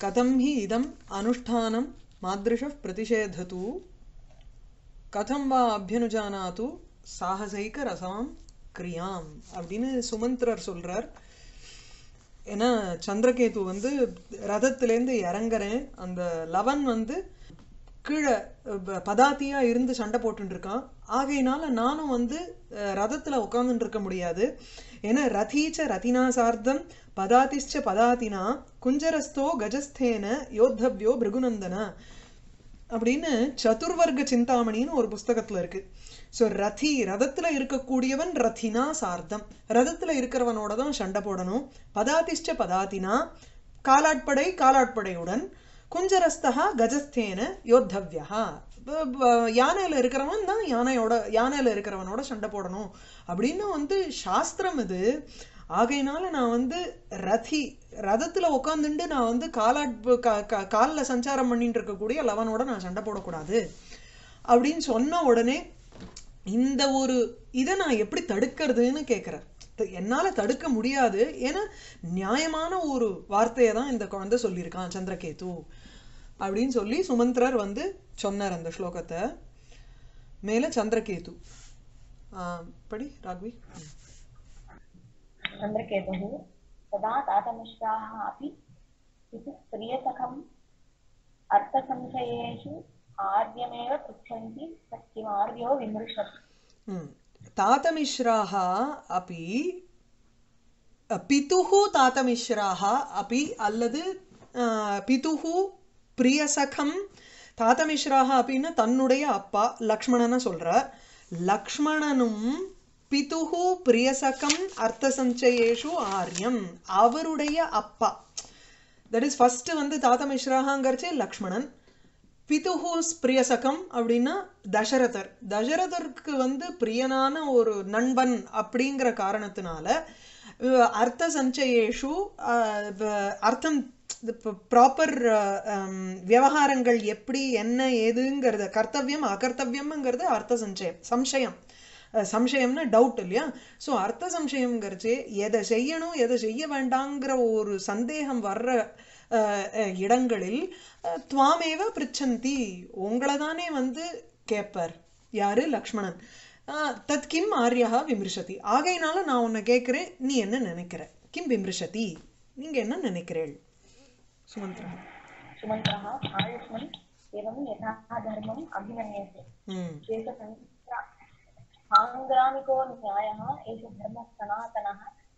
கதம் ஹி இதம் அனுஷ்டானம் மாத்ருஷः பிரதிஷேதது கதம் வா அபியனுஜானாத்து சாகசைக ரசமாம் கிரியாம் அப்படின்னு சுமந்திரர் சொல்றார் ஏன்னா சந்திரகேது வந்து ரதத்திலேருந்து இறங்குறேன் அந்த லவன் வந்து கீழே ப- பதாத்தியா இருந்து சண்டை போட்டுட்டு இருக்கான் ஆகையினால நானும் வந்து அஹ், ரதத்துல உட்கார்ந்துட்டு இருக்க முடியாது ஏன்னா ரதீச்ச ரதினா சார்த்தம் பதாதிஷ்ச பதாதினா குஞ்சரஸ்தோ கஜஸ்தேன யோத்தவ்யோ பிருகுநந்தன அப்படின்னு சதுர்வர்க்க சிந்தாமணின்னு ஒரு புஸ்தகத்துல இருக்கு ஸோ ரதி ரதத்துல இருக்கக்கூடியவன் ரதினா சார்த்தம் ரதத்துல இருக்கிறவனோட தான் சண்டை போடணும் பதாதிஷ்ட பதாதினா காலாட்படை காலாட்படையுடன் குஞ்சரஸ்தகா கஜஸ்தேன யோத்தவ்யா ப- ப- யானையில இருக்கிறவன் தான் யானையோட யானையில இருக்கிறவனோட சண்டை போடணும் அப்படின்னு வந்து சாஸ்திரம் இது ஆகையினால நான் வந்து ரதி ரதத்துல உட்காந்துட்டு நான் வந்து காலாட் கா- கா- கால்ல சஞ்சாரம் பண்ணிட்டு இருக்கக்கூடிய லவனோட நான் சண்டை போடக்கூடாது அப்படின்னு சொன்ன உடனே இந்த ஒரு இதை நான் எப்படி தடுக்கிறதுன்னு கேட்குறேன் என்னால தடுக்க முடியாது ஏன்னா நியாயமான ஒரு வார்த்தையை தான் இந்த குழந்தை சொல்லியிருக்கான் சந்திரகேது அப்படின்னு சொல்லி சுமந்திரர் வந்து சொன்னார் அந்த ஸ்லோகத்தை மேல சந்திரகேது ஆஹ் படி ராக்வி चन्द्रकेतुः तदा तातमिश्राः अपि पितुः प्रियसखम् अर्थसंशयेषु आर्यमेव पृच्छन्ति तत्किमार्यो विमृशति ம். तातमिश्राः अपि पितुः तातमिश्राः अपि அல்லது அஹ், பிதுः பிரியசகம் தாத்தமிஸ்ராக அப்படின்னு தன்னுடைய அப்பா லக்ஷ்மணனை சொல்றார் லக்ஷ்மணனும் பிதுஹு பிரியசகம் அர்த்த சஞ்சயேஷு ஆரியம் அவருடைய அப்பா தட் இஸ் ஃபர்ஸ்ட் வந்து தாத்தமிஸ்ராகங்கிறச்சே லக்ஷ்மணன் பிதுஹூஸ் பிரியசகம் அப்படின்னா தசரதர் தசரதருக்கு வந்து பிரியனான ஒரு நண்பன் அப்படிங்கிற காரணத்தினால அஹ், அர்த்த சஞ்சயேஷு அஹ், வ- அர்த்தம் ப்ராப்பர் விவகாரங்கள் எப்படி என்ன ஏதுங்கிறத கர்த்தவியம் அகர்த்தவியம்ங்கிறது அர்த்த சஞ்சயம் சம்சயம் அஹ், சம்சயம்னா டவுட் இல்லையா ஸோ அர்த்த சம்சயம்ங்கிறச்சு எதை செய்யணும் எதை செய்ய வேண்டாங்கிற ஒரு சந்தேகம் வர்ற அஹ், அஹ், இடங்களில் அஹ், துவாமேவ பிரிச்சந்தி உங்களை தானே வந்து கேட்பார் யாரு லக்ஷ்மணன் அஹ், தத் கிம் ஆர்யா விமர்சதி ஆகையினால நான் உன்னை கேட்குறேன் நீ என்ன நினைக்கிற கிம் விமர்சதி நீங்க என்ன நினைக்கிறேள் சுமந்திரா सुमन्त्रः आयुष्मन् एवं यथा धर्मम् अभिमन्यते ம் श्वेतसंहिता साङ्ग्रामिको न्यायः एष धर्मः सनातनः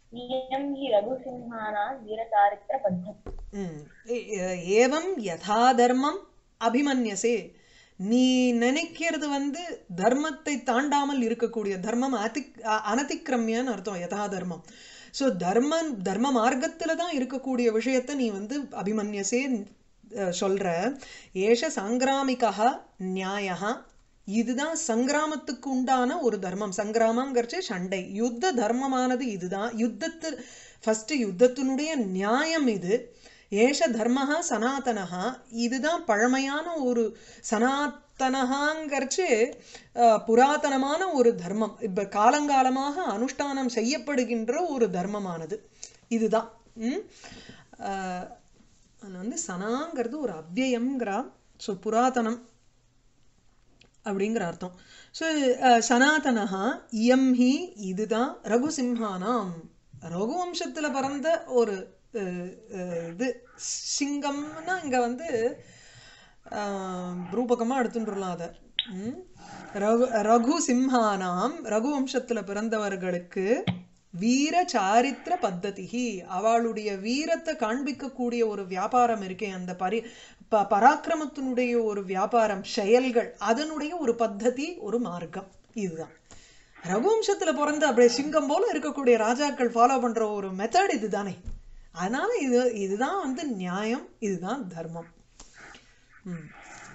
इयं हि रघुसिंहानां वीरचारित्रपद्धतिः ம். ஏ- ஏ- ஏவம் யதா தர்மம் அபிமன்யசே நீ நினைக்கிறது வந்து தர்மத்தை தாண்டாமல் இருக்கக்கூடிய தர்மம் அதிக் அ- அனதிக்கிரமியன்னு அர்த்தம் யதா தர்மம் ஸோ தர்ம தர்ம மார்க்கத்துல தான் இருக்கக்கூடிய விஷயத்தை நீ வந்து அபிமன்யசே அஹ், சொல்ற ஏஷ சங்கிராமிகா நியாயா இதுதான் சங்கிராமத்துக்கு உண்டான ஒரு தர்மம் சங்கிராமங்கிறச்சு சண்டை யுத்த தர்மமானது இதுதான் யுத்தத்து ஃபர்ஸ்ட் யுத்தத்தினுடைய நியாயம் இது ஏஷ தர்மஹா சனாதனஹா இதுதான் பழமையான ஒரு சனாத்தனஹாங்கிறச்சு அஹ், புராதனமான ஒரு தர்மம் இப்ப காலங்காலமாக அனுஷ்டானம் செய்யப்படுகின்ற ஒரு தர்மமானது இதுதான் ம்? அஹ், அது வந்து சனாங்கிறது ஒரு அவ்யயம்ங்கிறா ஸோ புராதனம் அப்படிங்கிற அர்த்தம் ஸோ சனாதனஹா இயம் ஹி இதுதான் ரகுசிம்ஹானாம் ரகுவம்சத்துல பிறந்த ஒரு அஹ், அஹ், இது சிங்கம்னா இங்க வந்து ஆஹ், ரூபகமா எடுத்துட்டுலாம் அதை ம்? ரகு ரகு சிம்ஹானாம் ரகுவம்சத்துல பிறந்தவர்களுக்கு வீர சாரித்திர பத்ததிகி அவளுடைய வீரத்தை காண்பிக்கக்கூடிய ஒரு வியாபாரம் இருக்கே அந்த பரி ப- பராக்கிரமத்தினுடைய ஒரு வியாபாரம் செயல்கள் அதனுடைய ஒரு பத்ததி ஒரு மார்க்கம் இதுதான் ரகுவம்சத்துல பிறந்த அப்படியே சிங்கம் போல இருக்கக்கூடிய ராஜாக்கள் ஃபாலோ பண்ற ஒரு மெத்தட் இதுதானே அதனால இது இதுதான் வந்து நியாயம் இதுதான் தர்மம் ம்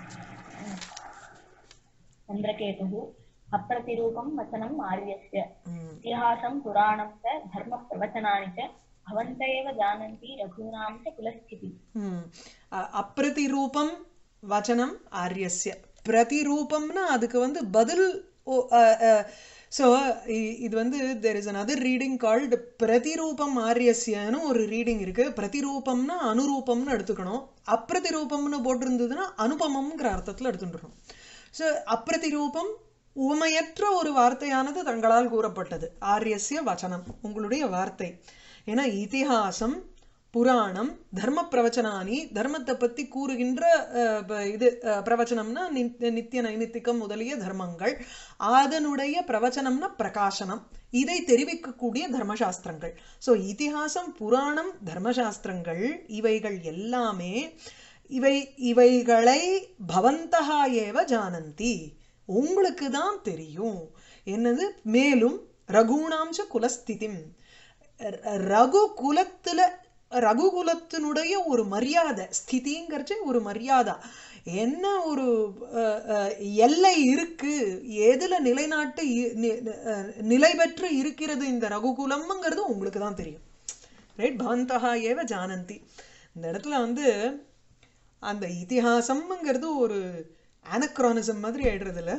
चन्द्रकेतुः अप्रतिरूपं वचनम् आर्यस्य ம் इतिहासं पुराणं च धर्मप्रवचनानि च भवन्त एव जानन्ति रघूनां च कुलस्थितिः ம். அ- அப்பிரதிரூபம் வச்சனம் ஆரியஸ்ய பிரதிரூபம்னா அதுக்கு வந்து பதில் ஓ- அ, அ, ஸோ இது வந்து there is another reading called பிரதிரூபம் ஆரியஸ்யன்னு ஒரு ரீடிங் இருக்கு பிரதிரூபம்னா அனுரூபம்னு எடுத்துக்கணும் அப்பிரதிரூபம்னு போட்டிருந்ததுன்னா அனுபமம்ங்கிற அர்த்தத்தில் எடுத்துட்டுருக்கணும் ஸோ அப்பிரதிரூபம் உவமையற்ற ஒரு வார்த்தையானது தங்களால் கூறப்பட்டது ஆரியஸ்ய வச்சனம் உங்களுடைய வார்த்தை ஏன்னா இதிகாசம் புராணம் தர்ம பிரவச்சனானி தர்மத்தை பத்தி கூறுகின்ற அஹ், ப- இது அஹ், பிரவச்சனம்னா நித்- நித்திய நைமித்திகம் முதலிய தர்மங்கள் அதனுடைய பிரவச்சனம்னா பிரகாசனம் இதை தெரிவிக்கக்கூடிய தர்மசாஸ்திரங்கள் ஸோ இதிகாசம் புராணம் தர்மசாஸ்திரங்கள் இவைகள் எல்லாமே இவை இவைகளை பவந்தகா ஏவ ஜானந்தி உங்களுக்கு தான் தெரியும் என்னது மேலும் ரகுணாம்ச குலஸ்திதிம் ர- ரகு குலத்துல ரகு குலத்தினுடைய ஒரு மரியாதை ஸ்திதிங்கிறச்சு ஒரு மரியாதை என்ன ஒரு அஹ், அஹ், எல்லை இருக்கு எதுல நிலைநாட்டு இ- நி- அஹ், நிலை பெற்று இருக்கிறது இந்த ரகுகுலம்ங்கிறது உங்களுக்கு தான் தெரியும் ரைட் பவந்தகா ஏவ ஜானந்தி இந்த இடத்துல வந்து அந்த இதிகாசம்ங்கிறது ஒரு அனக்ரானிசம் மாதிரி ஆயிடுறதுல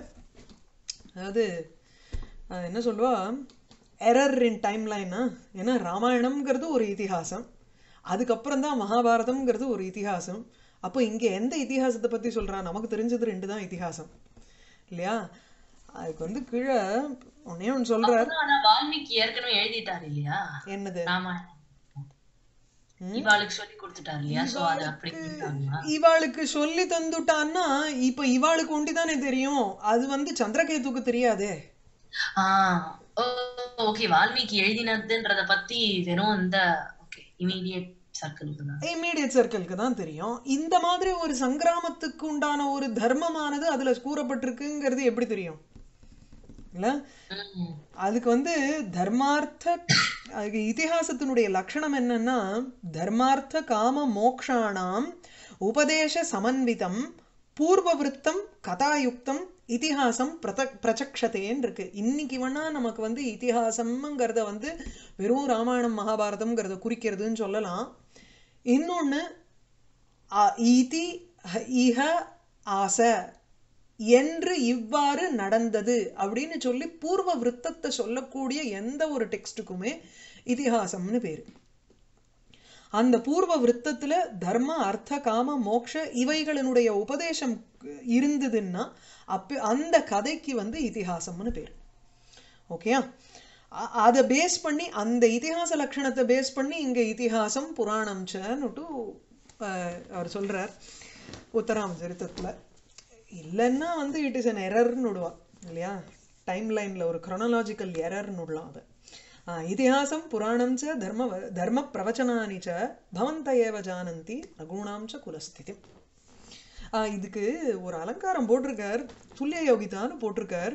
அதாவது அஹ், என்ன சொல்லுவா எரர் இன் டைம் லைனா ஏன்னா ராமாயணம்ங்கிறது ஒரு இதிகாசம் அதுக்கப்புறம் தான் மகாபாரதம்ங்கிறது ஒரு இதிகாசம் அப்போ இங்க எந்த இதிகாசத்தை பத்தி சொல்றா நமக்கு தெரிஞ்சது ரெண்டு தான் இதிகாசம் இல்லையா அதுக்கு வந்து கீழே ஒன்னே ஒன்று சொல்றார் அப்பதான் ஆனா வால்மீகி ஏற்கனவே எழுதிட்டாரு இல்லையா என்னது ராமாயணம் இவாளுக்கு சொல்லி கொடுத்துட்டாரு இல்லையா சோ அது அப்படி கொடுத்தாங்களா இவாளுக்கு சொல்லி தந்துட்டான்னா இப்ப இவாளுக்கு ஒண்டிதானே தெரியும் அது வந்து சந்திரகேதுக்கு தெரியாதே ஆஹ் ஓகே வால்மீகி எழுதினதுன்றத பத்தி வெறும் இந்த ஓகே இமீடியட் சர்க்கிளுக்கு தான் இம்மீடியட் சர்க்கிளுக்கு தான் தெரியும் இந்த மாதிரி ஒரு சங்கிராமத்துக்கு உண்டான ஒரு தர்மமானது அதுல கூறப்பட்டிருக்குங்கிறது எப்படி தெரியும் இல்ல உம் அதுக்கு வந்து தர்மார்த்த அதுக்கு இதிகாசத்தினுடைய லட்சணம் என்னன்னா தர்மார்த்த காம மோக்ஷானாம் உபதேச சமன்விதம் பூர்வவிருத்தம் கதாயுக்தம் இதிகாசம் பிரத பிரச்சக்ஷதேன்னு இருக்கு இன்னைக்கு வேணா நமக்கு வந்து இதிகாசம்ங்கிறத வந்து வெறும் ராமாயணம் மகாபாரதம்ங்கிறத குறிக்கிறதுன்னு சொல்லலாம் இன்னொன்னு அ- இதி ஹ- இஹ ஆச என்று இவ்வாறு நடந்தது அப்படின்னு சொல்லி பூர்வ விருத்தத்தை சொல்லக்கூடிய எந்த ஒரு டெக்ஸ்டுக்குமே இதிகாசம்னு பேரு அந்த பூர்வ விருத்தத்துல தர்ம அர்த்த காம மோக்ஷ இவைகளினுடைய உபதேசம் இருந்ததுன்னா அப்ப அந்த கதைக்கு வந்து இதிகாசம்னு பேரு ஓகேயா அ- அதை பேஸ் பண்ணி அந்த இதிகாச லட்சணத்தை பேஸ் பண்ணி இங்க இதிகாசம் புராணம் சன்னுட்டு அவர் சொல்றார் உத்தராம் சரித்திரத்துல இல்லைன்னா வந்து இட் இஸ் அன் எரர்னு விடுவா இல்லையா டைம் லைன்ல ஒரு chronological எரர்னு விடலாம் அதை ஆ, இதிகாசம் புராணம் ச தர்ம தர்ம பிரவச்சனானி ச பவந்த ஏவ ஜானந்தி ரகுணாம் ச குலஸ்திதி ஆ, இதுக்கு ஒரு அலங்காரம் போட்டிருக்கார் துல்லிய யோகிதான்னு போட்டிருக்கார்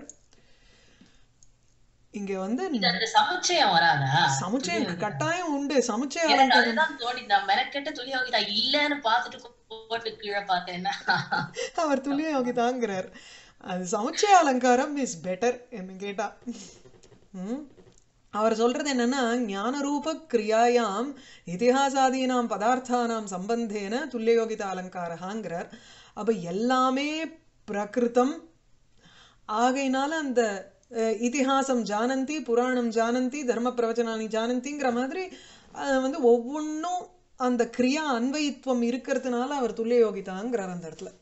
இங்க வந்து இது அந்த சமுச்சயம் வராதா சமுச்சயம் கட்டாயம் உண்டு சமுச்சய எனக்கு அலங்காரம் அதுதான் தோணி நான் மெனக்கெட்ட துளி யோகிதா இல்லன்னு பாத்துட்டு போட்டு கீழே பார்த்தேன்னா அவர் துல்லிய யோகிதாங்கிறார் அது சமுச்சய அலங்காரம் இஸ் பெட்டர் என்ன கேட்டா ம்? அவர் சொல்றது என்னன்னா ஞானரூப கிரியாயாம் இதிகாசாதீனாம் பதார்த்தானாம் சம்பந்தேன துல்லியோகித அலங்காரகாங்கிறார் அப்ப எல்லாமே பிரகிருதம் ஆகையினால அந்த அஹ், இதிகாசம் ஜானந்தி புராணம் ஜானந்தி தர்ம பிரவச்சனானி ஜானந்திங்கிற மாதிரி அது வந்து ஒவ்வொன்றும் அந்த கிரியா அன்வயித்துவம் இருக்கிறதுனால அவர் துல்லிய யோகிதாங்கிறார் அந்த இடத்துல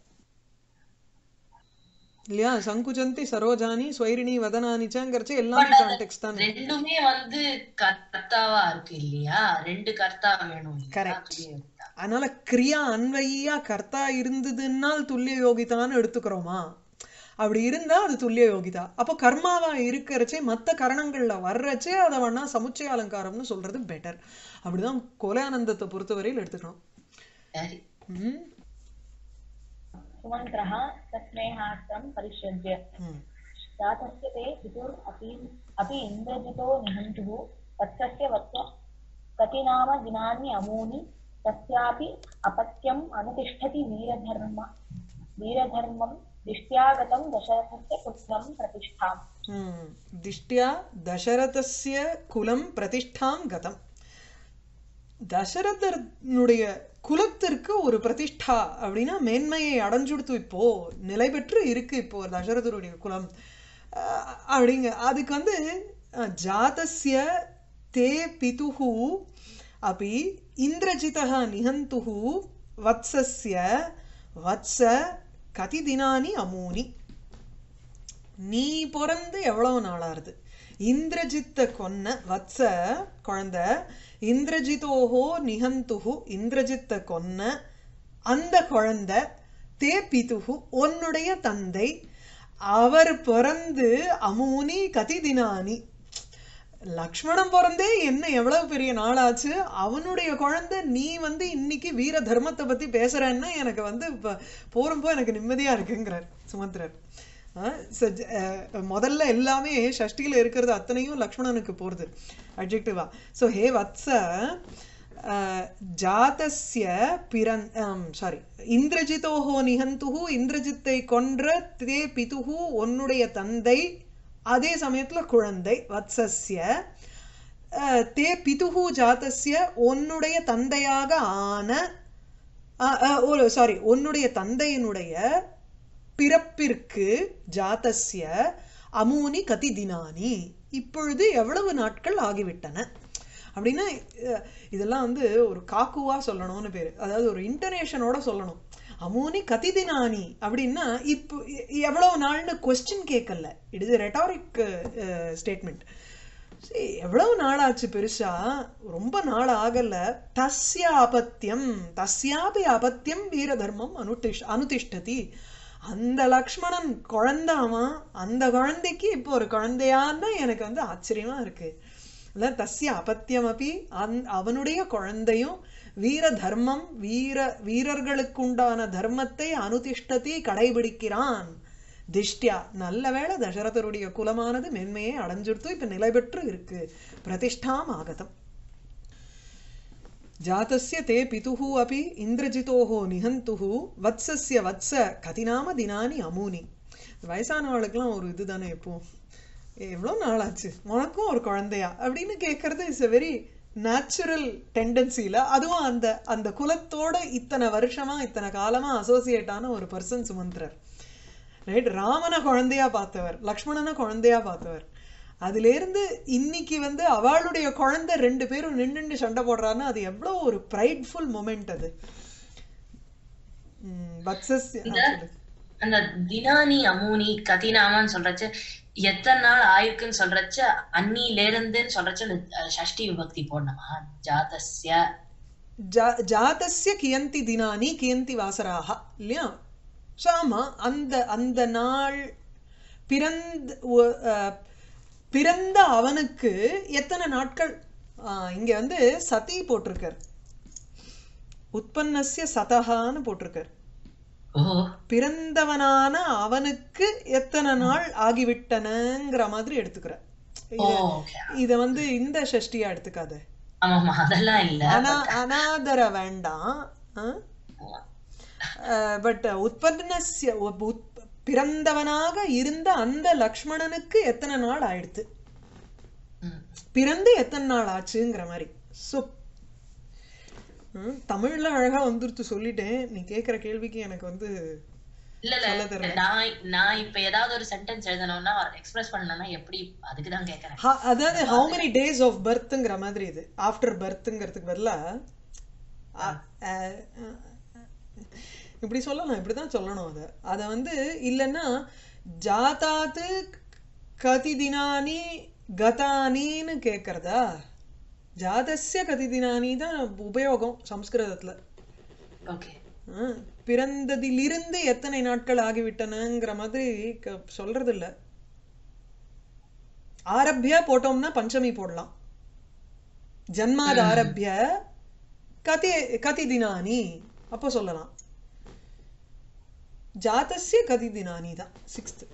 இல்லையா சங்குஜந்தி சரோஜானி ஸ்வைரிணி வதனானிச்சாங்கிறச்சு எல்லாமே கான்டெக்ட் தான் ரெண்டுமே வந்து கர்த்தாவா இருக்கு இல்லையா ரெண்டு கர்த்தா வேணும் இல்லையா? Correct. துளி யோகிதா. அதனால கிரியா அன்வையா கர்த்தா இருந்ததுன்னால் துல்லிய யோகிதான்னு எடுத்துக்கிறோமா அப்படி இருந்தா அது துல்லிய யோகிதா அப்போ கர்மாவா இருக்கிறச்சே மத்த கரணங்கள்ல வர்றச்சே அதை வேணா சமுச்சய அலங்காரம்னு சொல்றது பெட்டர் அப்படிதான் கொலையானந்தத்தை பொறுத்தவரையில் எடுத்துக்கணும் சரி ம் सुमन्त्रः सस्नेहास्त्रं परिष्यज्य ம் जातस्य ते पितुर् अपि अपि इन्द्रजितो निहन्तुः वत्सस्य वत्स कति नाम दिनानि अमूनि तस्यापि अपत्यम् अनुतिष्ठति वीरधर्म वीरधर्मं दिष्ट्यागतं दशरथस्य पुत्रं प्रतिष्ठाम् ம். திஷ்டியா தசரதஸ்ய குலம் பிரதிஷ்டாம் கதம் தசரதனுடைய குலத்திற்கு ஒரு பிரதிஷ்டா அப்படின்னா மேன்மையை அடைஞ்சுடுத்து இப்போ நிலை பெற்று இருக்கு இப்போ தசரதருடைய குலம் அஹ், அப்படிங்க அதுக்கு வந்து அஹ், ஜாதஸ்ய தே பிதுஹு அப்படி இந்திரஜிதः நிஹந்துः வத்சஸ்ய வத்ச கதி தினானி அமூனி நீ பிறந்து எவ்வளவு நாளாருது இந்திரஜித்த கொன்ன வத்ச குழந்தை இந்திரஜிதோஹோ நிஹந்துஹு இந்திரஜித்த கொன்ன அந்த குழந்தை தே பிதுஹு உன்னுடைய தந்தை அவர் பிறந்து அமூனி கதி தினானி லக்ஷ்மணன் பிறந்தே என்ன எவ்வளவு பெரிய நாளாச்சு அவனுடைய குழந்தை நீ வந்து இன்னைக்கு வீர தர்மத்தை பத்தி பேசுறேன்னா எனக்கு வந்து இப்ப போறப்போ எனக்கு நிம்மதியா இருக்குங்கிறார் சுமந்திரர் அஹ் so, ஜ- அஹ் முதல்ல எல்லாமே ஷஷ்டியில இருக்கிறது அத்தனையும் லக்ஷ்மணனுக்கு போறது அட்ஜெக்டிவா ஸோ ஹே வத்ச அஹ், ஜாதஸ்ய பிறன் சாரி இந்திரஜிதோஹோ நிஹந்துஹு இந்திரஜித்தை கொன்ற தே பிதுஹு உன்னுடைய தந்தை அதே சமயத்துல குழந்தை வத்சஸ்ய அஹ், தே பிதுஹு ஜாதஸ்ய உன்னுடைய தந்தையாக ஆன அஹ், அஹ், ஒரு சாரி உன்னுடைய தந்தையினுடைய பிறப்பிற்கு ஜாதஸ்ய அமூனி கதி தினானி இப்பொழுது எவ்வளவு நாட்கள் ஆகிவிட்டன அப்படின்னா அஹ், இதெல்லாம் வந்து ஒரு காக்குவா சொல்லணும்னு பேரு அதாவது ஒரு இன்டர்நேஷனோட சொல்லணும் அமூனி கதி தினானி அப்படின்னா இப்போ எ- எவ்வளவு நாள்னு கொஸ்டின் கேட்கல இட் இஸ் ரெட்டாரிக் ஸ்டேட்மெண்ட் சரி, எவ்வளவு நாளாச்சு பெருசா ரொம்ப நாள் ஆகல தஸ்ய அபத்தியம் தஸ்யாபி அபத்தியம் வீர தர்மம் அனுதிஷ் அனுதிஷ்டதி அந்த லக்ஷ்மணன் குழந்தாமா அந்த குழந்தைக்கு இப்போ ஒரு குழந்தையான்னா எனக்கு வந்து ஆச்சரியமா இருக்கு இல்ல தஸ்ய அபத்தியம் அப்படி அந் அவனுடைய குழந்தையும் வீர தர்மம் வீர வீரர்களுக்குண்டான தர்மத்தை அனுதிஷ்டதி கடைபிடிக்கிறான் திஷ்டியா நல்ல வேளை தசரதருடைய குலமானது மென்மையை அடைஞ்சிருத்து இப்ப நிலை பெற்று இருக்கு பிரதிஷ்டாம் ஆகதம் ஜாதஸ்ய தே பிதுஹு அப்பி இந்திரஜிதோஹோ நிஹந்துஹு வத்சஸ்ய வத்ச கதிநாம தினானி அமூனி வயசானவளுக்கெல்லாம் ஒரு இதுதானே இப்போ எவ்வளோ நாளாச்சு உனக்கும் ஒரு குழந்தையா அப்படின்னு கேட்கறது இஸ் a வெரி நேச்சுரல் டெண்டன்சியில் அதுவும் அந்த அந்த குலத்தோட இத்தனை வருஷமா இத்தனை காலமா அசோசியேட் ஆன ஒரு பர்சன் சுமந்திரர் ரைட் ராமனை குழந்தையா பார்த்தவர் லக்ஷ்மணனை குழந்தையா பார்த்தவர் அதிலிருந்து இன்னைக்கு வந்து அவளுடைய குழந்தை ரெண்டு பேரும் நின்னுண்டு சண்டை போடுறான்னா அது எவ்வளோ ஒரு ப்ரைட்ஃபுல் மொமெண்ட் அது ம், வத்சஸ் ஆ, சொல்லு. அந்த தினானி அமூனி கதினாமன்னு சொல்றச்சு எத்தனை நாள் ஆயிருக்குன்னு சொல்றச்ச அன்னில இருந்துன்னு சொல்றச்சு அந்த, அஹ், ஷஷ்டி விபக்தி போடணுமா ஜாதஸ்ய ஜா- ஜாதஸ்ய கியந்தி தினானி கியந்தி வாசராக இல்லையா ஸோ ஆமா அந்த அந்த நாள் பிறந்த ஒ- அஹ், பிறந்த அவனுக்கு எத்தனை நாட்கள் ஆஹ், இங்க வந்து சதி போட்டிருக்கார் உற்பன்னஸ்ய சதகான்னு போட்டிருக்கார் ஓ பிறந்தவனான அவனுக்கு எத்தனை நாள் ஆகிவிட்டனங்கிற மாதிரி எடுத்துக்கிற ஓ ஓகே இத வந்து இந்த ஷஷ்டியா எடுத்துக்காத ஆமாமா அதெல்லாம் இல்ல அனா அனாதர வேண்டாம் பட் உற்பன்னஸ்ய உப்- உத்- பிறந்தவனாக இருந்த அந்த லக்ஷ்மணனுக்கு எத்தனை நாள் ஆயிடுத்து ம். பிறந்து எத்தனை நாள் ஆச்சுங்கிற மாதிரி ஸோ தமிழ்ல அழகா வந்துருத்து சொல்லிட்டேன் நீ கேக்குற கேள்விக்கு எனக்கு வந்து இல்ல சொல்ல இல்ல தெரியல. நான் நான் இப்ப ஏதாவது ஒரு சென்டென்ஸ் எழுதணும்னா எக்ஸ்பிரஸ் பண்ணணும்னா எப்படி அதுக்கு தான் கேக்குறேன் Ha- அதாவது ஹவு மெனி டேஸ் ஆஃப் பர்த்ங்கிற மாதிரி இது ஆஃப்டர் பர்த்ங்கிறதுக்கு பதிலா அ- அ- அ- இப்படி சொல்லலாம் இப்படிதான் சொல்லணும் அதை அதை வந்து இல்லைன்னா ஜாதாத்து கதி தினானி கதானின்னு கேட்கறதா ஜாதஸ்ய கதி தினானி தான் உபயோகம் சம்ஸ்கிருதத்துல ஓகே ஆ, பிறந்ததிலிருந்து எத்தனை நாட்கள் ஆகிவிட்டனங்கிற மாதிரி க- சொல்றது இல்ல ஆரம்பிய போட்டோம்னா பஞ்சமி போடலாம் ஜன்மாத் ஆரம்பிய கதி கதி தினானி அப்போ சொல்லலாம் ஜாதஸ்ய கதி தினானி தான் சிக்ஸ்த்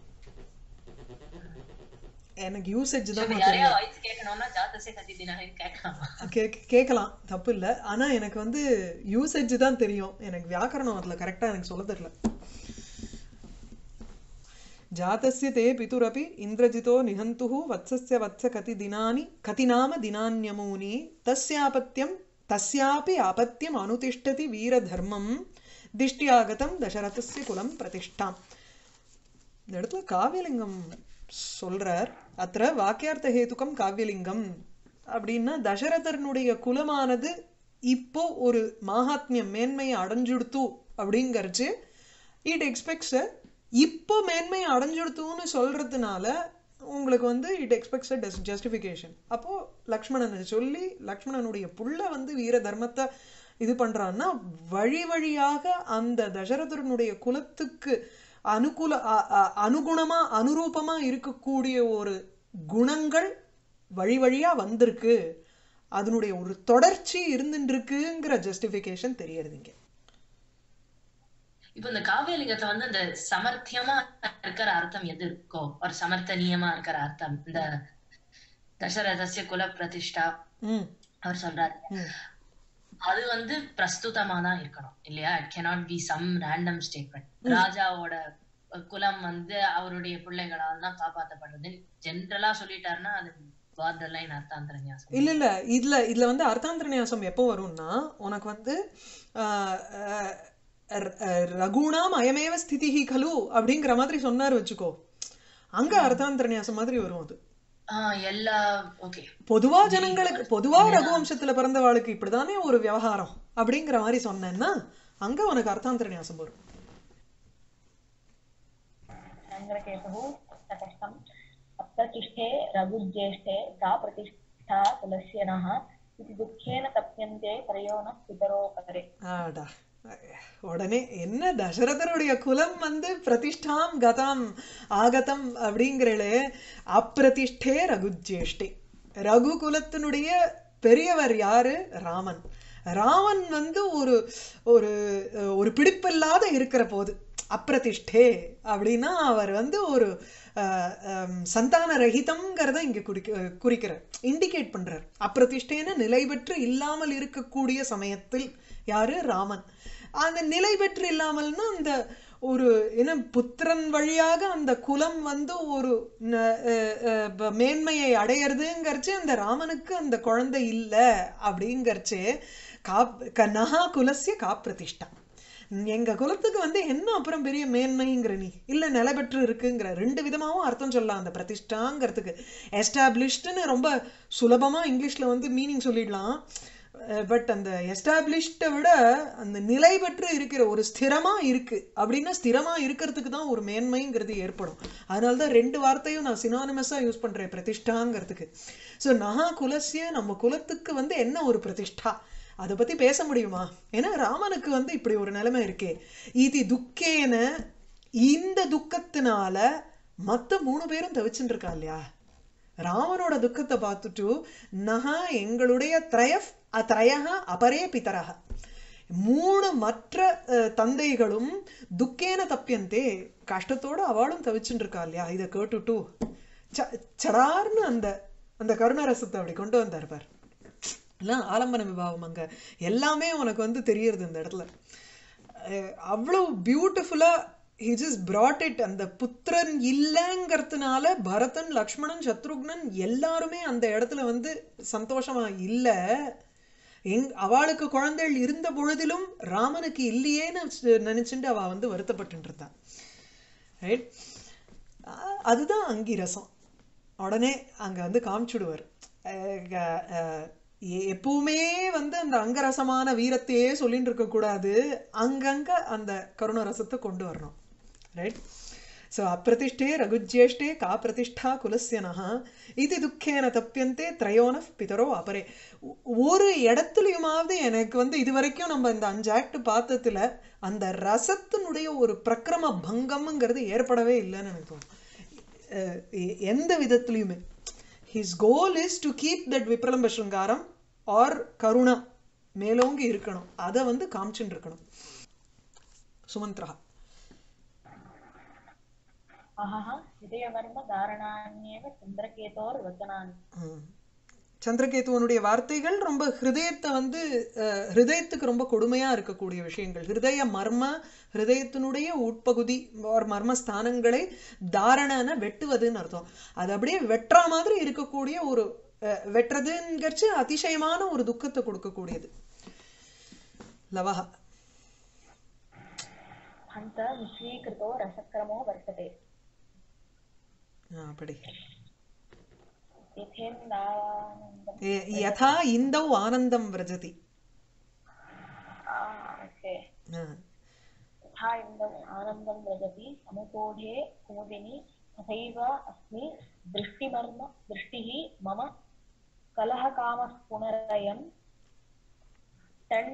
எனக்கு யூசேஜ் தான் யாரையா வாய்ஸ் கேட்கணும்னா ஜாதசே கத்தி தினான்னு கேட்கலாமா கேக்க- கேட்கலாம் தப்பு இல்ல ஆனா எனக்கு வந்து யூசேஜ் தான் தெரியும் எனக்கு வியாக்கரணம் அதுல கரெக்டா எனக்கு சொல்ல தெரியல ஜாதஸ்ய தே பிதுரபி இந்திரஜிதோ நிஹந்துः வத்சஸ்ய வத்ச கதி தினானி கதி நாம தினான்யமூனி தஸ்யாபத்தியம் தஸ்யாபி அபத்தியம் அனுதிஷ்டதி வீரதர்மம் திஷ்டியாகதம் தசரதஸ்ய குலம் பிரதிஷ்டாம் இந்த இடத்துல காவியலிங்கம் சொல்றார் அത്ര வாக்கியார்த்த ஹேதுக்கம் காவியலிங்கம் அப்படின்னா தசரதனுடைய குலமானது இப்போ ஒரு மாகாத்மியம் மேன்மையை அடைஞ்சுடுத்து அப்படிங்கறச்சு இட் எக்ஸ்பெக்ட்ஸ் இப்போ மேன்மையை அடைஞ்சுடுத்துன்னு சொல்றதுனால உங்களுக்கு வந்து இட் எக்ஸ்பெக்ட்ஸ் அ ஜஸ்டிஃபிகேஷன் அப்போ லக்ஷ்மணனை சொல்லி லக்ஷ்மணனுடைய புள்ள வந்து வீர தர்மத்தை இது பண்றான்னா வழி வழியாக அந்த தசரதனுடைய குலத்துக்கு அனுகூல அ- அ- அனுகுணமா அனுரூபமா இருக்கக்கூடிய ஒரு குணங்கள் வழி வழியா வந்திருக்கு அதனுடைய ஒரு தொடர்ச்சி இருந்துட்டு இருக்குங்கிற ஜஸ்டிஃபிகேஷன் தெரியறது இங்க இப்ப இந்த காவியலிங்கத்துல வந்து இந்த சமர்த்தியமா இருக்கிற அர்த்தம் எது இருக்கோ ஒரு சமர்த்தனியமா இருக்கிற அர்த்தம் இந்த தசரதஸ்ய குல பிரதிஷ்டா ம் அவர் சொல்றாரு ம் அது வந்து பிரஸ்துதமா தான் இருக்கணும் இல்லையா it cannot be some random statement ராஜாவோட குலம் வந்து அவருடைய பிள்ளைகளால் தான் காப்பாற்றப்படுறது ஜென்ரலா சொல்லிட்டாருன்னா அது பார்டர் லைன் அர்த்தாந்தர ஞாசம் இல்ல இல்ல இதுல இதுல வந்து அர்த்தாந்திர நியாசம் எப்போ வரும்னா உனக்கு வந்து ஆஹ், ஆஹ், ர- ஆஹ், ரகுணாம் அயமேவ ஸ்திதிஹி கலு அப்படிங்கிற மாதிரி சொன்னார் வச்சுக்கோ அங்க அர்த்தாந்திர நியாசம் மாதிரி வரும் அது ஆஹ் எல்லா ஓகே பொதுவா ஜனங்களுக்கு பொதுவா ரகுவம்சத்துல பிறந்தவாளுக்கு இப்படிதானே ஒரு விவகாரம் அப்படிங்கிற மாதிரி சொன்னேன்னா அங்க உனக்கு அர்த்தாந்திர நியாசம் வரும் चन्द्रकेतुः सकष्टम् अप्रतिष्ठे रघुज्येष्ठे सा प्रतिष्ठा तुलस्य नः इति दुःखेन तप्यन्ते त्रयो नः पितरो परे ஆடா உடனே என்ன தசரதருடைய குலம் வந்து பிரதிஷ்டாம் கதாம் ஆகதம் அப்படிங்கிறளே அப்பிரதிஷ்டே ரகுஜேஷ்டே ரகு குலத்தினுடைய பெரியவர் யாரு ராமன் ராமன் வந்து ஒரு ஒரு அஹ், ஒரு பிடிப்பில்லாத இருக்கிற போது அப்பிரதிஷ்டே அப்படின்னா அவர் வந்து ஒரு அஹ், ஹம், சந்தான ரஹிதம்ங்கிறத இங்க குறிக்க குறிக்கிறார் இண்டிகேட் பண்றார் அப்பிரதிஷ்டேன நிலை பெற்று இல்லாமல் இருக்கக்கூடிய சமயத்தில் யாரு ராமன் அந்த நிலை பெற்று இல்லாமல்னா அந்த ஒரு என்ன புத்திரன் வழியாக அந்த குலம் வந்து ஒரு ந- அஹ் அஹ் ப- மேன்மையை அடையிறதுங்கிறச்சு அந்த ராமனுக்கு அந்த குழந்தை இல்லை அப்படிங்கிறச்சு கா க- நகா குலசிய கா பிரதிஷ்டா எங்க குலத்துக்கு வந்து என்ன அப்புறம் பெரிய மேன்மைங்கிற நீ இல்ல நிலை பெற்று இருக்குங்கிற ரெண்டு விதமாவும் அர்த்தம் சொல்லலாம் அந்த பிரதிஷ்டாங்கிறதுக்கு எஸ்டாப்ளிஷ்டுன்னு ரொம்ப சுலபமா இங்கிலீஷ்ல வந்து மீனிங் சொல்லிடலாம் பட் அந்த எஸ்டாப்ளிஷ்டை விட அந்த நிலை பெற்று இருக்கிற ஒரு ஸ்திரமா இருக்கு அப்படின்னா ஸ்திரமா இருக்கிறதுக்கு தான் ஒரு மேன்மைங்கிறது ஏற்படும் அதனால தான் ரெண்டு வார்த்தையும் நான் சினானிமஸா யூஸ் பண்றேன் பிரதிஷ்டாங்கிறதுக்கு ஸோ நகா குலசிய நம்ம குலத்துக்கு வந்து என்ன ஒரு பிரதிஷ்டா அதை பத்தி பேச முடியுமா ஏன்னா ராமனுக்கு வந்து இப்படி ஒரு நிலைமை இருக்கே இது துக்கேன இந்த துக்கத்தினால மத்த மூணு பேரும் தவிச்சுட்டு இருக்கா இல்லையா ராமனோட துக்கத்தை பார்த்துட்டு நகா எங்களுடைய திரயஃப் அத்ரயக அபரே பிதரக மூணு மற்ற அஹ், தந்தைகளும் துக்கேன தப்பியந்தே கஷ்டத்தோட அவளும் தவிச்சுட்டு இருக்கா இல்லையா இதை கேட்டுட்டு ச- சடார்னு அந்த அந்த கருணரசத்தை அப்படி கொண்டு வந்தார் பார் எல்லாம் ஆலம்பன விபாவம் அங்க எல்லாமே உனக்கு வந்து தெரியறது இந்த இடத்துல அஹ் அவ்வளவு பியூட்டிஃபுல்லா he just brought it அந்த புத்திரன் இல்லைங்கிறதுனால பரதன் லக்ஷ்மணன் சத்ருக்னன் எல்லாருமே அந்த இடத்துல வந்து சந்தோஷமா இல்ல எங் அவளுக்கு குழந்தைகள் இருந்த பொழுதிலும் ராமனுக்கு இல்லையேன்னு ஸ்- நினைச்சுட்டு அவ வந்து வருத்தப்பட்டு இருந்தான் ரைட் அதுதான் அங்கிரசம் உடனே அங்க வந்து காமிச்சுடுவார் அஹ் க- அஹ் எ- எப்பவுமே வந்து அந்த அங்கரசமான வீரத்தையே சொல்லிட்டு இருக்க கூடாது அங்கங்க அந்த கருணரசத்தை கொண்டு வரணும் ரைட் ஸோ அப்பிரதிஷ்டே ரகுஜ்யேஷ்டே கா பிரதிஷ்டா குலஸ்யனஹ இது துக்கேன தப்பியந்தே திரையோன பிதரோ அபரே ஒ- ஒரு இடத்துலயுமாவது எனக்கு வந்து இது வரைக்கும் நம்ம இந்த அஞ்சு ஆக்ட் பார்த்ததுல அந்த ரசத்தினுடைய ஒரு பிரக்கிரம பங்கம்ங்கிறது ஏற்படவே இல்லைன்னு எனக்கு தோணும் அஹ் எ- எந்த விதத்துலையுமே his goal is to keep that விப்ரலம்ப சிருங்காரம் ஆர் கருணா மேலோங்கி இருக்கணும் அதை வந்து காமிச்சுட்டு இருக்கணும் சுமந்த்ரா अहः हृदयवर्मधारणान्येव चन्द्रकेतोर्वचनानि ம். சந்திரகேதுவனுடைய வார்த்தைகள் ரொம்ப ஹிருதயத்தை வந்து அஹ், ஹிருதயத்துக்கு ரொம்ப கொடுமையா இருக்கக்கூடிய விஷயங்கள் ஹிருதய மர்ம ஹிருதயத்தினுடைய உட்பகுதி or மர்ம ஸ்தானங்களை தாரணன வெட்டுவதுன்னு அர்த்தம் அது அப்படியே வெட்டுற மாதிரி இருக்கக்கூடிய ஒரு அஹ், வெட்டுறதுங்கிறச்சு அதிசயமான ஒரு துக்கத்தை கொடுக்கக்கூடியது லவஹா हन्त विश्वीकृतो रसक्रमो वर्तते ஆ, படி यथेन्दानन्दम् ए- यथा इन्दौ आनन्दं व्रजति ओके ஆ. यथा इन्दम् आनन्दं व्रजति समुपोढे कुमुदिनी तथैव अस्मि दृष्टिमर्म दृष्टिः मम कलहकामः पुनरयं टन्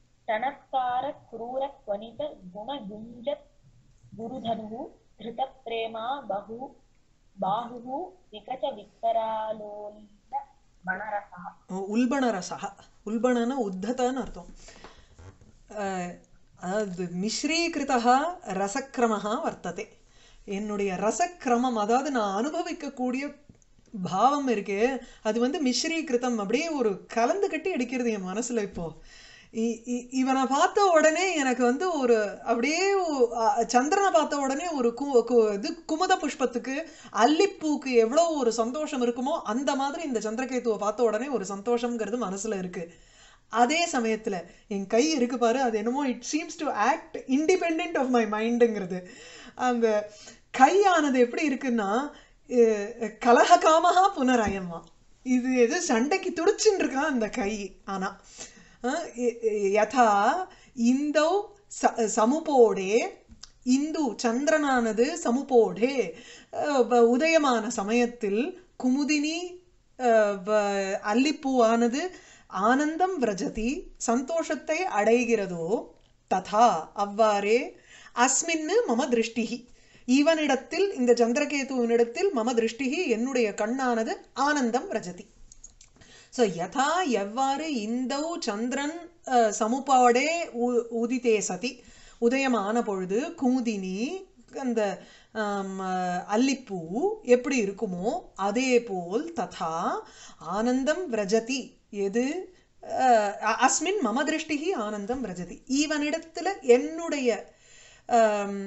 टनत्कार क्रूरक्वनित गुणगुञ्जत् गुरुधनुः धृतप्रेमा बहु बाहुः विकच विकरालोलित बणरसः உல்பணரசः உல்பணன உத்தத்தன்னு அர்த்தம் அஹ், அதாவது மிஸ்ரீகிருதா ரசக்கிரமः வர்த்ததே என்னுடைய ரசக்கிரமம் அதாவது நான் அனுபவிக்கக்கூடிய பாவம் இருக்கே அது வந்து மிஸ்ரீகிருதம் அப்படியே ஒரு கலந்து கட்டி அடிக்கிறது என் மனசுல இப்போ இ- இ- இவனை பார்த்த உடனே எனக்கு வந்து ஒரு அப்படியே ஒ- அ, சந்திரனை பார்த்த உடனே ஒரு கு கு- இது குமுத புஷ்பத்துக்கு அல்லிப்பூக்கு எவ்வளோ ஒரு சந்தோஷம் இருக்குமோ அந்த மாதிரி இந்த சந்திரகேத்துவை பார்த்த உடனே ஒரு சந்தோஷம்ங்கிறது மனசுல இருக்கு அதே சமயத்துல என் கை இருக்கு பாரு அது என்னமோ it seems to act independent of my மைண்டுங்கிறது அந்த கையானது எப்படி இருக்குன்னா அஹ், கலககாமஹா புனரயமா இது எது சண்டைக்கு துடிச்சுன்னு இருக்கான் அந்த கை ஆனா அஹ், எ- எ- யதா இந்தௌ ச- சமுபோடே இந்து சந்திரனானது சமுபோடே அஹ், வ- உதயமான சமயத்தில் குமுதினி அஹ், வ- அல்லிப்பூவானது ஆனந்தம் விரஜதி சந்தோஷத்தை அடைகிறதோ ததா அவ்வாறே அஸ்மின்னு மம திருஷ்டிகி இவனிடத்தில் இந்த சந்திரகேதுவினிடத்தில் மம திருஷ்டிகி என்னுடைய கண்ணானது ஆனந்தம் ரஜதி ஸோ யதா எவ்வாறு இந்தௌ சந்திரன் அஹ், சமுபாடே உ- உதித்தே சதி உதயமான பொழுது குமுதினி அந்த ஆம், அஹ், அல்லிப்பூ எப்படி இருக்குமோ அதே போல் ததா ஆனந்தம் விரஜதி எது அஹ், அ- அஸ்மின் மம திருஷ்டிகி ஆனந்தம் விரஜதி இவனிடத்துல என்னுடைய ஆம்,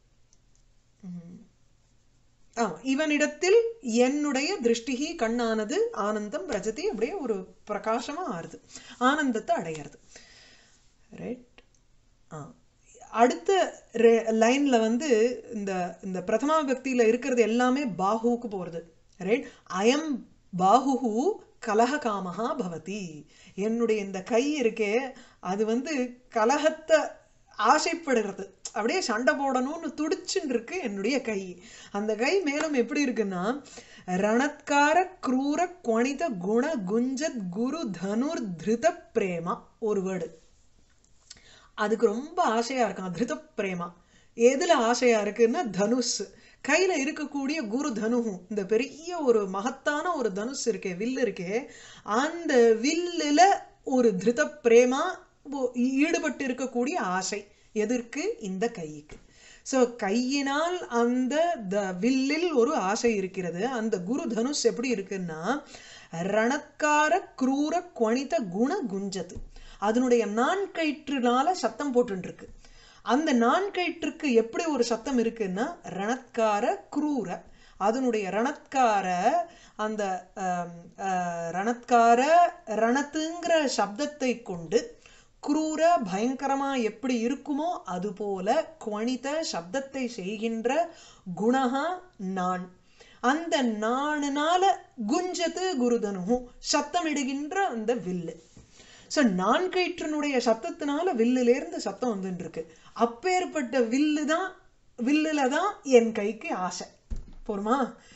ம், ஆமா இவனிடத்தில் என்னுடைய திருஷ்டிகி கண்ணானது ஆனந்தம் ரஜதி அப்படியே ஒரு பிரகாசமா ஆறுது ஆனந்தத்தை அடையிறது ரைட் ஆ அடுத்த லைன்ல வந்து இந்த இந்த பிரதமா பக்தியில இருக்கிறது எல்லாமே பாஹுவுக்கு போறது ரைட் அயம் பாஹுஹு கலககாமஹா பவதி என்னுடைய இந்த கை இருக்கே அது வந்து கலகத்தை ஆசைப்படுறது அப்படியே சண்டை போடணும்னு துடிச்சுன்னு இருக்கு என்னுடைய கை அந்த கை மேலும் எப்படி இருக்குன்னா ரணத்கார குரூர குவணித குண குஞ்சத் குரு தனுர் திருத பிரேமா ஒரு வேர்டு அதுக்கு ரொம்ப ஆசையா இருக்கான் திருத பிரேமா எதுல ஆசையா இருக்குன்னா தனுஷ் கையில இருக்கக்கூடிய குரு தனுகும் இந்த பெரிய ஒரு மகத்தான ஒரு தனுஷ் இருக்கே வில் இருக்கே அந்த வில்லுல ஒரு திருத பிரேமா ஒ- ஈடுபட்டு இருக்கக்கூடிய ஆசை எதற்கு இந்த கைக்கு சோ கையினால் அந்த த- வில்லில் ஒரு ஆசை இருக்கிறது அந்த குரு தனுஷ் எப்படி இருக்குன்னா ரணக்கார குரூர குவணித குண குஞ்சது அதனுடைய நான்கயிற்றுனால சத்தம் போட்டுட்டு இருக்கு அந்த நான்கயிற்றுக்கு எப்படி ஒரு சத்தம் இருக்குன்னா ரணத்கார குரூர அதனுடைய ரணத்கார அந்த ஆம், ஆஹ், ரணத்கார ரணத்துங்கிற சப்தத்தை கொண்டு குரூர பயங்கரமா எப்படி இருக்குமோ அதுபோல குவணித சப்தத்தை செய்கின்ற குணகா நான் அந்த நாணுனால குஞ்சத்து குருதனு சத்தமிடுகின்ற அந்த வில்லு ஸோ நான்கயிற்றினுடைய சத்தத்தினால வில்லுலேருந்து சத்தம் வந்துட்டு இருக்கு அப்பேற்பட்ட வில்லு தான் வில்லுல தான் என் கைக்கு ஆசை போருமா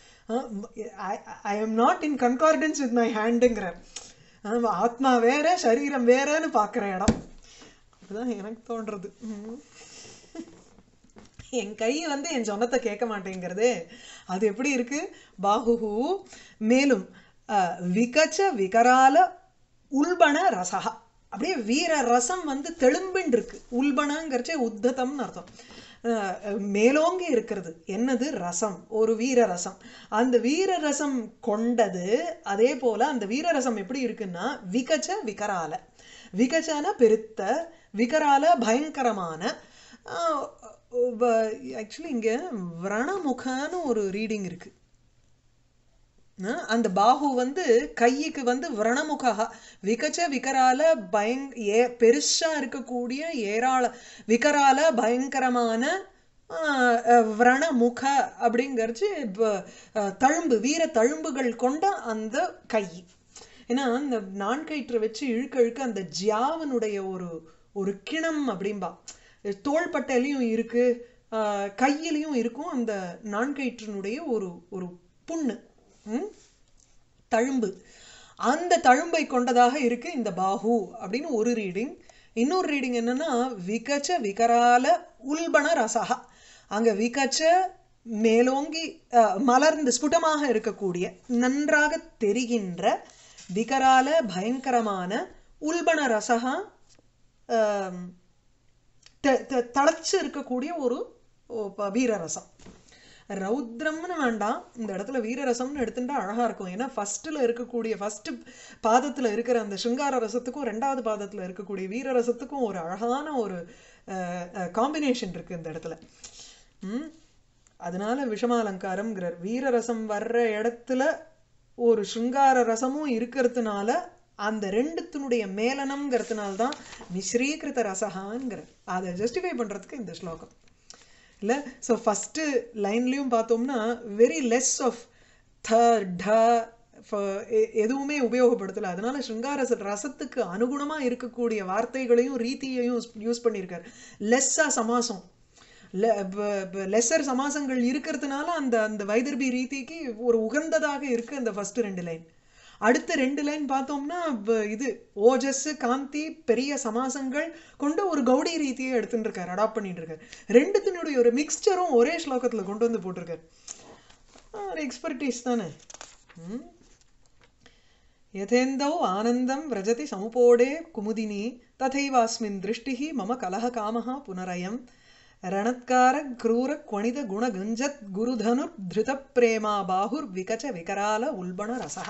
I am not in concordance with my ஹேண்டுங்கிற ஆத்மா வேற சரீரம் வேறன்னு பார்க்குற இடம் அப்படிதான் எனக்கு தோன்றது ம். என் கை வந்து என் சொன்னத்தை கேட்க மாட்டேங்கிறது அது எப்படி இருக்கு பாகுஹு மேலும் அஹ், விகச்ச விகரால உல்பண ரசகா அப்படியே வீர ரசம் வந்து தெளும்பின்னு இருக்கு உல்பணங்கிறச்சே உத்ததம்னு அர்த்தம் அஹ், மேலோங்கி இருக்கிறது என்னது ரசம் ஒரு வீர ரசம் அந்த வீர ரசம் கொண்டது அதே போல அந்த வீர ரசம் எப்படி இருக்குன்னா விகச்ச விகரால விகச்சன பெருத்த விகரால பயங்கரமான ஆக்சுவலி இங்க விரணமுகன்னு ஒரு ரீடிங் இருக்கு அஹ் அந்த பாஹு வந்து கைக்கு வந்து விரணமுகா விகச்ச விகரால பயங் ஏ பெருசா இருக்கக்கூடிய ஏராள விகரால பயங்கரமான ஆஹ், அஹ், விரண முக அப்படிங்கிறச்சு இப்ப, அஹ், தழும்பு வீர தழும்புகள் கொண்ட அந்த கை ஏன்னா அந்த நான்கயிற்றை வச்சு இழுக்க இழுக்க அந்த ஜியாவனுடைய ஒரு ஒரு கிணம் அப்படிம்பா தோள்பட்டையிலையும் இருக்கு ஆஹ், கையிலையும் இருக்கும் அந்த நான்கயிற்றினுடைய ஒரு ஒரு புண்ணு ம்? தழும்பு அந்த தழும்பை கொண்டதாக இருக்கு இந்த பாஹு அப்படின்னு ஒரு ரீடிங் இன்னொரு ரீடிங் என்னன்னா விகச்ச விகரால உல்பண ரசகா அங்க விகச்ச மேலோங்கி அஹ், மலர்ந்து ஸ்புடமாக இருக்கக்கூடிய நன்றாக தெரிகின்ற விகரால பயங்கரமான உல்பண ரசகா ஆம், த- த- தளச்சு இருக்கக்கூடிய ஒரு ஓ, ப- வீரரசம் ரௌத்ரம்னு வேண்டாம் இந்த இடத்துல வீரரசம்னு எடுத்துட்டா அழகா இருக்கும் ஏன்னா ஃபர்ஸ்ட்ல இருக்கக்கூடிய ஃபர்ஸ்ட் பாதத்துல இருக்கிற அந்த சிங்கார ரசத்துக்கும் ரெண்டாவது பாதத்துல இருக்கக்கூடிய வீரரசத்துக்கும் ஒரு அழகான ஒரு காம்பினேஷன் இருக்கு இந்த இடத்துல ம் அதனால விஷமாலங்காரம்ங்கிறார் வீரரசம் வர்ற இடத்துல ஒரு சிங்கார ரசமும் இருக்கிறதுனால அந்த ரெண்டுத்தினுடைய மேலனம்ங்கிறதுனால தான் மிஸ்ரீகிருத ரசகாங்கிற அதை ஜஸ்டிஃபை பண்றதுக்கு இந்த ஸ்லோகம் இல்ல ஸோ ஃபஸ்ட்டு லைன்லேயும் பார்த்தோம்னா வெரி லெஸ் ஆஃப் த ட ஃப- எ- எதுவுமே உபயோகப்படுத்தல அதனால சிருங்கார ரச- ரசத்துக்கு அனுகுணமா இருக்கக்கூடிய வார்த்தைகளையும் ரீதியையும் யூஸ் பண்ணியிருக்காரு லெஸ்ஸா சமாசம் லெஸ்ஸர் சமாசங்கள் இருக்கிறதுனால அந்த அந்த வைதர்பி ரீதிக்கு ஒரு உகந்ததாக இருக்கு அந்த ஃபர்ஸ்ட் ரெண்டு லைன் அடுத்த ரெண்டு லைன் பார்த்தோம்னா ப- இது ஓஜஸ் காந்தி பெரிய சமாசங்கள் கொண்டு ஒரு கௌடி ரீதியை எடுத்துட்டு இருக்காரு அடாப்ட் பண்ணிட்டு இருக்காரு ரெண்டுத்தினுடைய ஒரு மிக்ஸ்சரும் ஒரே ஸ்லோகத்துல கொண்டு வந்து போட்டிருக்காரு ஆ, ஒரு எக்ஸ்பர்டீஸ் தானே ம் यथेन्दौ आनन्दं व्रजति समुपोडे कुमुदिनी तथैवास्मिन् दृष्टिः मम कलहकामः पुनरयं रणत्कारक्रूरक्वणितगुणगुञ्जत् गुरुधनुर्धृतप्रेमा बाहुर्विकच विकराल उल्बणरसः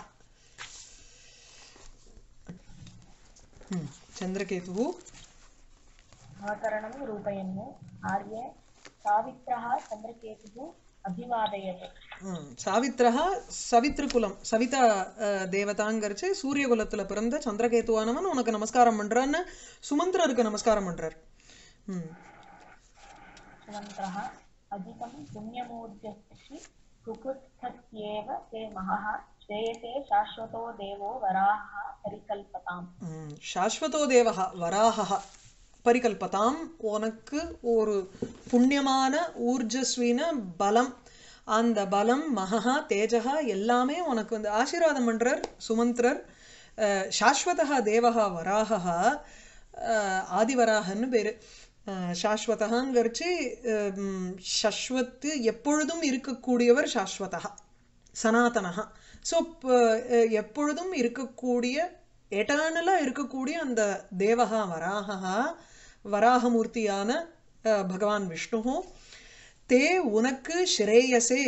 हम्म, चन्द्रकेतुः అవతరణం రూపయన్ను ఆర్య సావిత్రः చంద్రకేతుः అభివాదయత్ ம், சாவித்ரஹா சவித்ருகுலம் சவிதா அஹ், தேவதாங்கிறச்சு சூரியகுலத்துல பிறந்த சந்திரகேதுவானவன் உனக்கு நமஸ்காரம் பண்றான்னு சுமந்திரருக்கு நமஸ்காரம் பண்றார் ம் सुमन्त्रः अधिकं पुण्यमूर्जस्ति कुकुत्स्थस्येव ते महः श्रेयसे शाश्वतो देवो वराहः परिकल्पताम् ம், சாஸ்வதோ தேவஹா வராஹா பரிகல்பதாம் உனக்கு ஒரு புண்ணியமான ஊர்ஜஸ்வின பலம் அந்த பலம் மகா தேஜகா எல்லாமே உனக்கு வந்து ஆசீர்வாதம் பண்றார் சுமந்திரர் அஹ், சாஸ்வதா தேவஹா வராகா அஹ், ஆதிவராகன்னு பேரு அஹ், சாஸ்வதகாங்கிறச்சு அஹ், சஸ்வத்து எப்பொழுதும் இருக்கக்கூடியவர் சாஸ்வதா சனாதனஹா ஸோ எப்பொழுதும் இருக்கக்கூடிய எட்டர்னலாக இருக்கக்கூடிய அந்த தேவகா வராகா வராகமூர்த்தியான அஹ், பகவான் விஷ்ணு தே உனக்கு ஸ்ரேயசே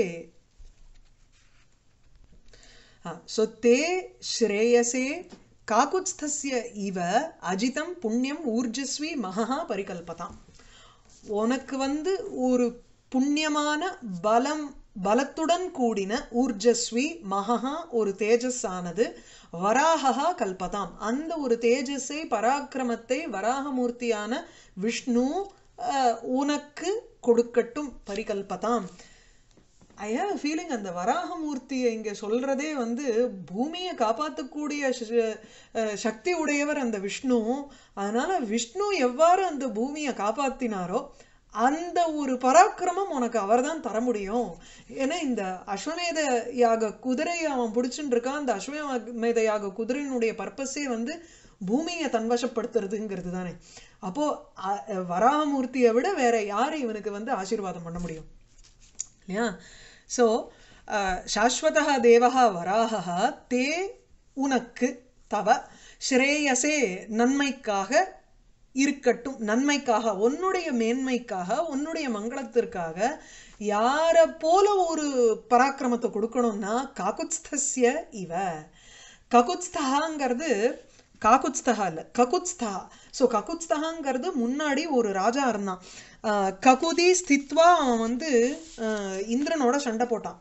ஸோ தே ஸ்ரேயசே காக்குத்ஸ்தஸ்ய இவ அஜிதம் புண்ணியம் ஊர்ஜஸ்வி மகா பரிகல்பதாம் உனக்கு வந்து ஒரு புண்ணியமான பலம் பலத்துடன் கூடின ஊர்ஜஸ்வி மகா ஒரு தேஜஸ் ஆனது வராகா கல்பதாம் அந்த ஒரு தேஜஸை பராக்கிரமத்தை வராகமூர்த்தியான விஷ்ணு அஹ், உனக்கு கொடுக்கட்டும் பரிகல்பதாம் ஐ ஹேவ் ஃபீலிங் அந்த வராகமூர்த்தியை இங்க சொல்றதே வந்து பூமியை காப்பாற்றக்கூடிய ஷ- அஹ் சக்தி உடையவர் அந்த விஷ்ணு அதனால விஷ்ணு எவ்வாறு அந்த பூமியை காப்பாத்தினாரோ அந்த ஒரு பராக்கிரமம் உனக்கு அவர்தான் தர முடியும் ஏன்னா இந்த அஸ்வமேத யாக குதிரையை அவன் பிடிச்சுட்டு இருக்கான் அந்த அஸ்வமேத யாக குதிரையினுடைய பர்பஸே வந்து பூமியை தன்வசப்படுத்துறதுங்கிறது தானே அப்போ அ- வராகமூர்த்தியை விட வேற யாரு இவனுக்கு வந்து ஆசீர்வாதம் பண்ண முடியும் இல்லையா ஸோ சாஸ்வதா தேவா வராகா தே உனக்கு தவ ஸ்ரேயசே நன்மைக்காக இருக்கட்டும் நன்மைக்காக உன்னுடைய மேன்மைக்காக உன்னுடைய மங்களத்திற்காக யார போல ஒரு பராக்கிரமத்தை கொடுக்கணும்னா காகுத்ஸ்தஸ்ய இவ ககுத்ஸ்தகாங்கிறது காகுத்ஸ்தகா இல்ல ககுத்ஸ்தகா ஸோ ககுத்ஸ்தகாங்கிறது முன்னாடி ஒரு ராஜா இருந்தான் ஆஹ் ககுதி ஸ்தித்வா அவன் வந்து ஆஹ் இந்திரனோட சண்டை போட்டான்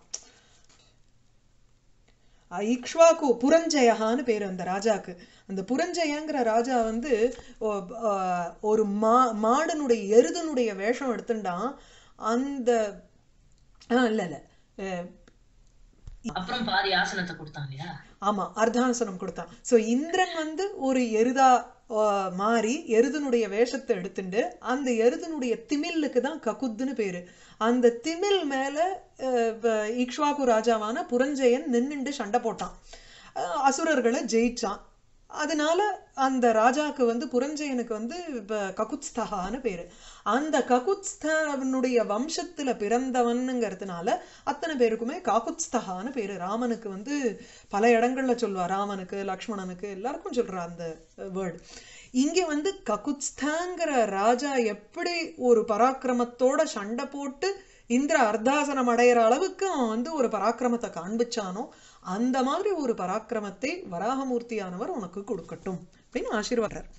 அஹ் இக்ஷ்வாகு புரஞ்சயகான்னு பேரு அந்த ராஜாக்கு அந்த புரஞ்சயங்கிற ராஜா வந்து ஒ- ஆஹ் ஒரு மா மாடனுடைய எருதனுடைய வேஷம் எடுத்துட்டான் அந்த ஆ, இல்ல இல்ல அஹ், அப்புறம் பாதி ஆசனத்தை கொடுத்தான் இல்லையா ஆமா அர்த்தாசனம் கொடுத்தான் சோ இந்திரன் வந்து ஒரு எருதா ஆஹ், மாறி எருதனுடைய வேஷத்தை எடுத்துண்டு அந்த எருதனுடைய திமில்லுக்கு தான் ககுத்துன்னு பேரு அந்த திமில் மேல அஹ், வ- இக்ஷ்வாகு ராஜாவான புரஞ்சயன் நின்னுண்டு சண்டை போட்டான் அஹ், அசுரர்களை ஜெயிச்சான் அதனால அந்த ராஜாக்கு வந்து புரஞ்சயனுக்கு வந்து வ- ககுத்ஸ்தகான்னு பேரு அந்த ககுத்ஸ்தவனுடைய வம்சத்துல பிறந்தவனுங்கிறதுனால அத்தனை பேருக்குமே காகுத்ஸ்தகான்னு பேரு ராமனுக்கு வந்து பல இடங்கள்ல சொல்லுவா ராமனுக்கு லக்ஷ்மணனுக்கு எல்லாருக்கும் சொல்றா அந்த வேர்டு இங்க வந்து ககுத்ஸ்தங்கிற ராஜா எப்படி ஒரு பராக்கிரமத்தோட சண்டை போட்டு இந்திர அர்த்தாசனம் அடையிற அளவுக்கு அவன் வந்து ஒரு பராக்கிரமத்தை காண்பிச்சானோ அந்த மாதிரி ஒரு பராக்கிரமத்தை வராகமூர்த்தியானவர் உனக்கு கொடுக்கட்டும் அப்படின்னு ஆசீர்வாதர்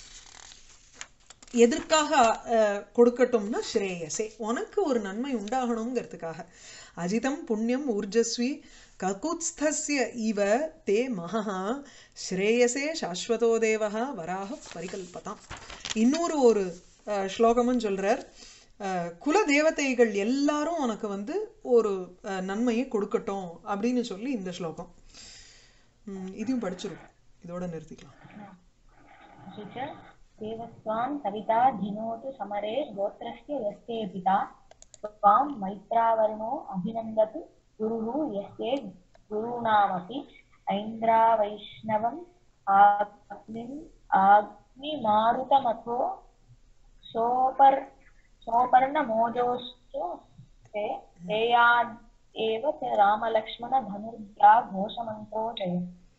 எதற்காக அஹ், கொடுக்கட்டும்னா ஸ்ரேயசே உனக்கு ஒரு நன்மை உண்டாகணுங்கிறதுக்காக அஜிதம் புண்ணியம் ஊர்ஜஸ்வி ககுத்ஸ்தஸ்ய இவ தே மகா ஸ்ரேயசே சாஸ்வதோ தேவஹ வராக பரிகல்பதாம் இன்னொரு ஒரு அஹ், ஸ்லோகமும் சொல்றார் அஹ், குல தேவதைகள் எல்லாரும் உனக்கு வந்து ஒரு அஹ், நன்மையை கொடுக்கட்டும் அப்படின்னு சொல்லி இந்த ஸ்லோகம் ம், இதையும் படிச்சிருக்கோம் இதோட நிறுத்திக்கலாம் अपि च देवस्त्वां सविता धिनोतु समरे गोत्रस्य यस्ते पिता त्वां मैत्रावर्णो अभिनन्दतु गुरुः यस्ते गुरूणामपि ऐन्द्रावैष्णवम् आग्निम् आग्निमारुतमथो सोपर् सोपर्णमोजोश्च ते तेयाद् एव च रामलक्ष्मणधनुर्या घोषमन्त्रो जयम्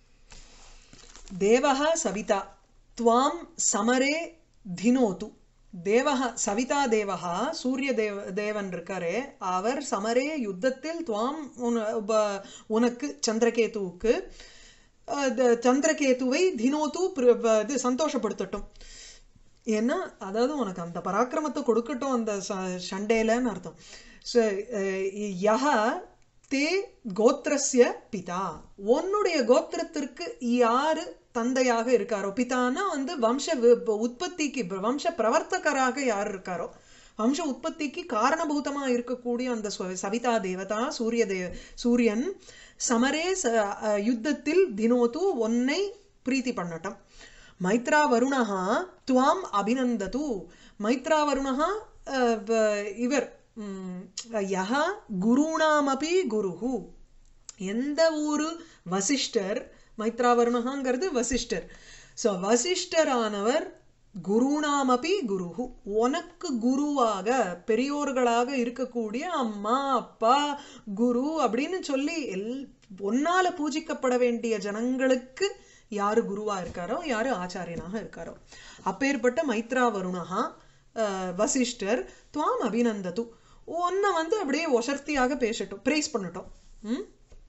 தேவः சவிதா துவாம் சமரே தினோது தேவஹ சவிதா தேவஹா சூரிய தேவ தேவன் இருக்காரே அவர் சமரே யுத்தத்தில் துவாம் உன- உப- உனக்கு சந்திரகேதுவுக்கு அஹ், த- சந்திரகேதுவை தினோது பிர- ப- இது சந்தோஷப்படுத்தட்டும் ஏன்னா அதாவது உனக்கு அந்த பராக்கிரமத்தை கொடுக்கட்டும் அந்த ச- சண்டையிலன்னு அர்த்தம் So, அஹ், யஹ தே கோத்திரஸ்ய பிதா உன்னுடைய கோத்திரத்திற்கு யாரு தந்தையாக இருக்காரோ பிதான்னா வந்து வம்ச வி- உற்பத்திக்கு வம்ச பிரவர்த்தகராக யார் இருக்காரோ வம்ச உற்பத்திக்கு காரணபூதமா இருக்கக்கூடிய அந்த ஸ்வ- சவிதா தேவதா சூரிய தே சூரியன் சமரே ச அஹ், யுத்தத்தில் தினோது உன்னை பிரீத்தி பண்ணட்டும் மைத்ரா வருணஹா துவாம் அபிநந்தது மைத்ரா வருணஹா அஹ், வ- இவர் ம், யஹ குருணாமபி குருஹு எந்த ஒரு வசிஷ்டர் மைத்ராவருணகாங்கிறது வசிஷ்டர் ஸோ வசிஷ்டரானவர் குருணாமபி குருஹு உனக்கு குருவாக பெரியோர்களாக இருக்கக்கூடிய அம்மா அப்பா குரு அப்படின்னு சொல்லி எல் ஒன்னால பூஜிக்கப்பட வேண்டிய ஜனங்களுக்கு யாரு குருவா இருக்காரோ யாரு ஆச்சாரியனாக இருக்காரோ அப்பேற்பட்ட மைத்ரா வருணஹா அஹ், வசிஷ்டர் துவாம் அபிநந்தது உன்னை வந்து அப்படியே ஒசர்த்தியாக பேசட்டும் பிரேஸ் பண்ணட்டும் ம்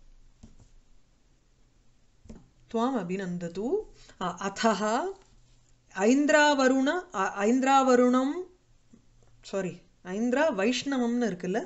त्वाम् अभिनन्दतु अ- अथः ஐந்திராவருண அ- ஐந்திராவருணம் சாரி ஐந்திரா வைஷ்ணவம்னு இருக்குல்ல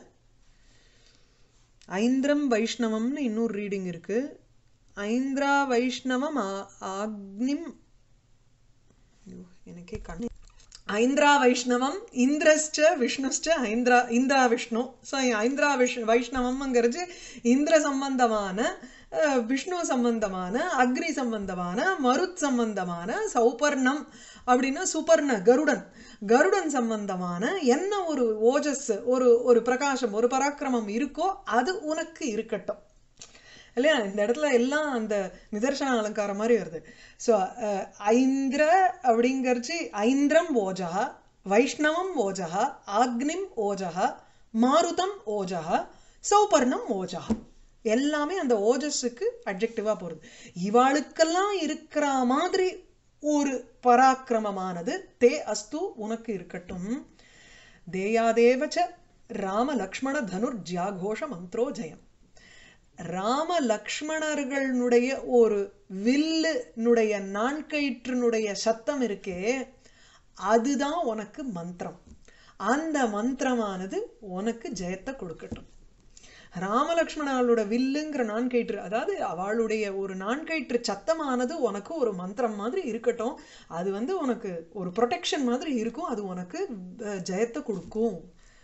ஐந்திரம் வைஷ்ணவம்னு இன்னொரு ரீடிங் இருக்கு ஐந்திரா வைஷ்ணவம் ஆ- ஆக்னிம் ஐயோ, எனக்கே கண்ணு ஐந்திரா வைஷ்ணவம் இந்திரஸ்ச விஷ்ணுஸ்ச ஐந்திரா இந்திரா விஷ்ணு ஸோ ஐந்திரா விஷ் வைஷ்ணவம்ங்கிறது இந்திர சம்பந்தமான அஹ், விஷ்ணு சம்பந்தமான அக்னி சம்பந்தமான மருத் சம்பந்தமான சௌபர்ணம் அப்படின்னா சுபர்ண கருடன் கருடன் சம்பந்தமான என்ன ஒரு ஓஜஸ் ஒரு ஒரு பிரகாசம் ஒரு பராக்கிரமம் இருக்கோ அது உனக்கு இருக்கட்டும் இல்லையா இந்த இடத்துல எல்லாம் அந்த நிதர்சன அலங்காரம் மாதிரி வருது ஸோ ஐந்திர அப்படிங்கிறச்சு ஐந்திரம் ஓஜா வைஷ்ணவம் ஓஜா ஆக்னிம் ஓஜா மாருதம் ஓஜா சௌபர்ணம் ஓஜா எல்லாமே அந்த ஓஜஸுக்கு அட்ஜெக்டிவா போறது இவாளுக்கெல்லாம் இருக்கிற மாதிரி ஒரு பராக்கிரமமானது தே அஸ்து உனக்கு இருக்கட்டும் தேயாதேவச்ச ராம லக்ஷ்மண தனுர் ஜியாகோஷ மந்த்ரோ ஜெயம் ராம லக்ஷ்மணர்களுடைய ஒரு வில்லுனுடைய நான்கயிற்றினுடைய சத்தம் இருக்கே அதுதான் உனக்கு மந்திரம் அந்த மந்திரமானது உனக்கு ஜெயத்தை கொடுக்கட்டும் ராமலக்ஷ்மணாளோட வில்லுங்கிற நான்கயிற்று அதாவது அவளுடைய ஒரு நான்கயிற்று சத்தமானது உனக்கு ஒரு மந்திரம் மாதிரி இருக்கட்டும் அது வந்து உனக்கு ஒரு ப்ரொடெக்ஷன் மாதிரி இருக்கும் அது உனக்கு அஹ், ஜெயத்தை கொடுக்கும்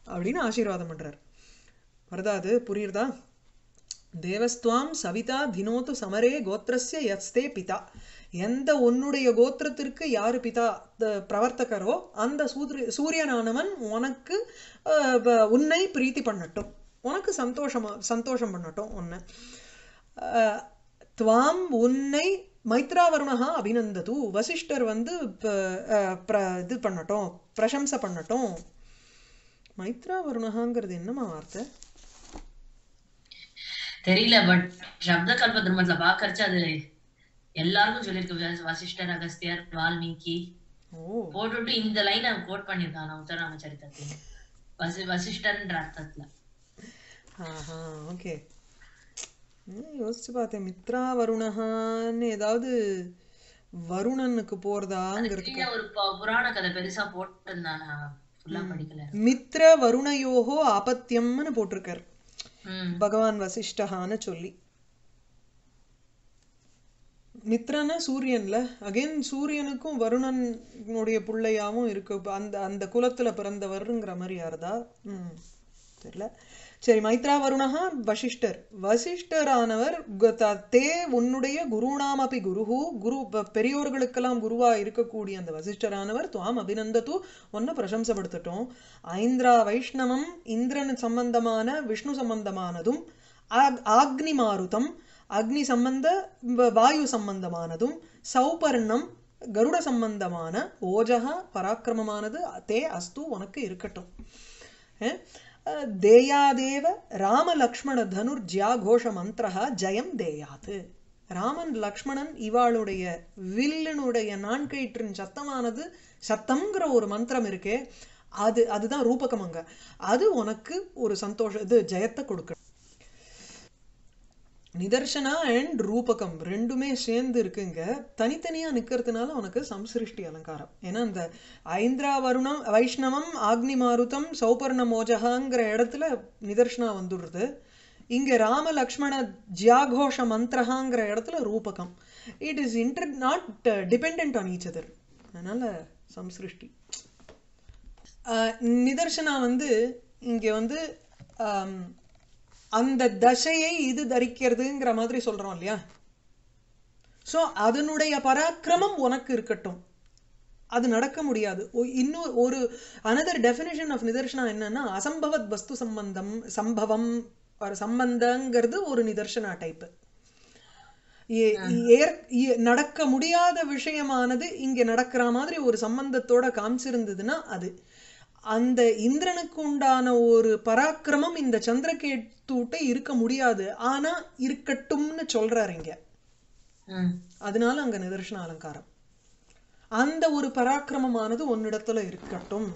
அப்படின்னு ஆசீர்வாதம் பண்றார் வருதா அது புரியுறதா தேவஸ்துவாம் சவிதா தினோத்து சமரே கோத்திரஸ்ய யஸ்தே பிதா எந்த உன்னுடைய கோத்திரத்திற்கு யாரு பிதா த- பிரவர்த்தகரோ அந்த சூத்ரி சூரியனானவன் உனக்கு அஹ், வ- உன்னை பிரீத்தி பண்ணட்டும் உனக்கு சந்தோஷமா சந்தோஷம் பண்ணட்டும் உன்னை அஹ், துவாம் உன்னை மைத்ராவருணா அபிநந்தது வசிஷ்டர் வந்து ப- அஹ், பிர- இது பண்ணட்டும் பிரசம்சை பண்ணட்டும் மைத்ராவருணகாங்கிறது என்னமா வார்த்தை தெரியல பட் சப்த கல்ப திருமத்துல பாக்கறச்சு அது எல்லாருக்கும் சொல்லியிருக்கு வ- வசிஷ்டர் அகஸ்தியர் வால்மீகி ஓ போட்டுட்டு இந்த லைனை கோட் பண்ணிருக்காங்க உத்தரராம சரித்திரத்துல வசி வசிஷ்டர்ன்ற அர்த்தத்துல ஆஹா ஓகே யோசிச்சு பார்த்தேன் மித்ரா வருணஹான்னு ஏதாவது வருணனுக்கு போறதாங்கிறதுக்கு கீழே ஒரு ப- புராண கதை பெருசா போட்டிருந்தான் நான் ஃபுல்லா படிக்கல மித்ர வருணயோகோ ஆபத்தியம்னு போட்டிருக்கார் ம் பகவான் வசிஷ்டஹான்னு சொல்லி மித்ரனா சூரியன்ல அகைன் சூரியனுக்கும் வருணனுடைய பிள்ளையாவும் இருக்கு இப்ப அந்த அந்த குலத்துல பிறந்தவருங்கிற மாதிரி யாருதா ம் தெரியல சரி மைத்ரா வருணஹா வசிஷ்டர் வசிஷ்டரானவர் கு- த- தே உன்னுடைய குருணாமபி குருஹு குரு ப- பெரியோர்களுக்கெல்லாம் குருவா இருக்கக்கூடிய அந்த வசிஷ்டரானவர் துவாம் அபிநந்தத்து ஒன்ன பிரசம்சப்படுத்தட்டும் ஐந்திரா வைஷ்ணவம் இந்திரன் சம்பந்தமான விஷ்ணு சம்பந்தமானதும் ஆக்- ஆக்னி மாருதம் அக்னி சம்பந்த வ- வாயு சம்பந்தமானதும் சௌபர்ணம் கருட சம்பந்தமான ஓஜகா பராக்கிரமமானது தே அஸ்து உனக்கு இருக்கட்டும் அஹ், அஹ், தேயாதேவ ராம லக்ஷ்மண தனுர் ஜியாகோஷ மந்திரஹா ஜெயம் தேயாது ராமன் லக்ஷ்மணன் இவாளுடைய வில்லினுடைய நான்கயிற்றின் சத்தமானது சத்தம்ங்கிற ஒரு மந்திரம் இருக்கே அது அதுதான் ரூபகம் அங்க அது உனக்கு ஒரு சந்தோஷ இது ஜெயத்தை கொடுக்க நிதர்சனா அண்ட் ரூபகம் ரெண்டுமே சேர்ந்து இருக்குங்க தனித்தனியா நிக்கிறதுனால உனக்கு சம்சிருஷ்டி அலங்காரம் ஏன்னா இந்த ஐந்திரா வருணம் வைஷ்ணவம் ஆக்னி மாருதம் சௌபர்ண மோஜகாங்கிற இடத்துல நிதர்சனா வந்துடுறது இங்க ராம லக்ஷ்மண ஜியாகோஷ மந்திரஹாங்கிற இடத்துல ரூபகம் it is inter not depend on each other அதனால சம்சிருஷ்டி ஆஹ் நிதர்சனா வந்து இங்க வந்து ஆம், அந்த தசையை இது தரிக்கிறதுங்கிற மாதிரி சொல்றோம் இல்லையா சோ அதனுடைய பராக்கிரமம் உனக்கு இருக்கட்டும் அது நடக்க முடியாது ஒ- இன்னும் ஒரு அனதர் டெஃபினேஷன் ஆஃப் நிதர்சனா என்னன்னா அசம்பவத் வஸ்து சம்பந்தம் சம்பவம் ஒரு சம்பந்தங்கிறது ஒரு நிதர்சனா டைப் நடக்க முடியாத விஷயமானது இங்க நடக்கிற மாதிரி ஒரு சம்பந்தத்தோட காமிச்சிருந்ததுன்னா அது அந்த இந்திரனுக்கு உண்டான ஒரு பராக்கிரமம் இந்த சந்திரகேத்துட்ட இருக்க முடியாது ஆனா இருக்கட்டும்னு சொல்றாரு இங்க ம் அதனால அங்க நிதர்சன அலங்காரம் அந்த ஒரு பராக்கிரமமானது உன்னிடத்துல இருக்கட்டும்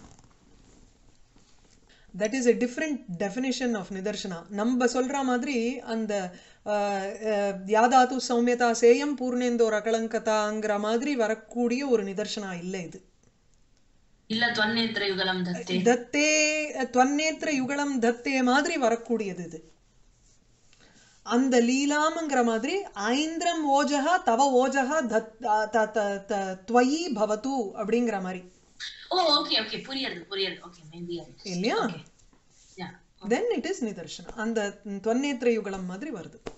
that is a different definition of நிதர்சனா நம்ம சொல்ற மாதிரி அந்த ஆஹ், ஆஹ், யாதாது சௌமியதா சேயம் பூர்ணேந்தோர் அகலங்கதாங்கிற மாதிரி வரக்கூடிய ஒரு நிதர்சனா இல்லை இது இல்ல தொன்னேத்திர யுகலம் தத்தே தத்தே துவன்னேத்திர யுகலம் தத்தே மாதிரி வரக்கூடியது இது அந்த லீலாம்ங்கிற மாதிரி ஐந்திரம் ஓஜகா தவ ஓஜகா தத் த- த- த- த- துவயி பவது அப்படிங்கிற மாதிரி ஓ ஓகே ஓகே புரியுது புரியுது ஓகே மேபி இல்லையா யா தென் இட் இஸ் நிதர்சனம் அந்த துவன்னேத்திர யுகலம் மாதிரி வருது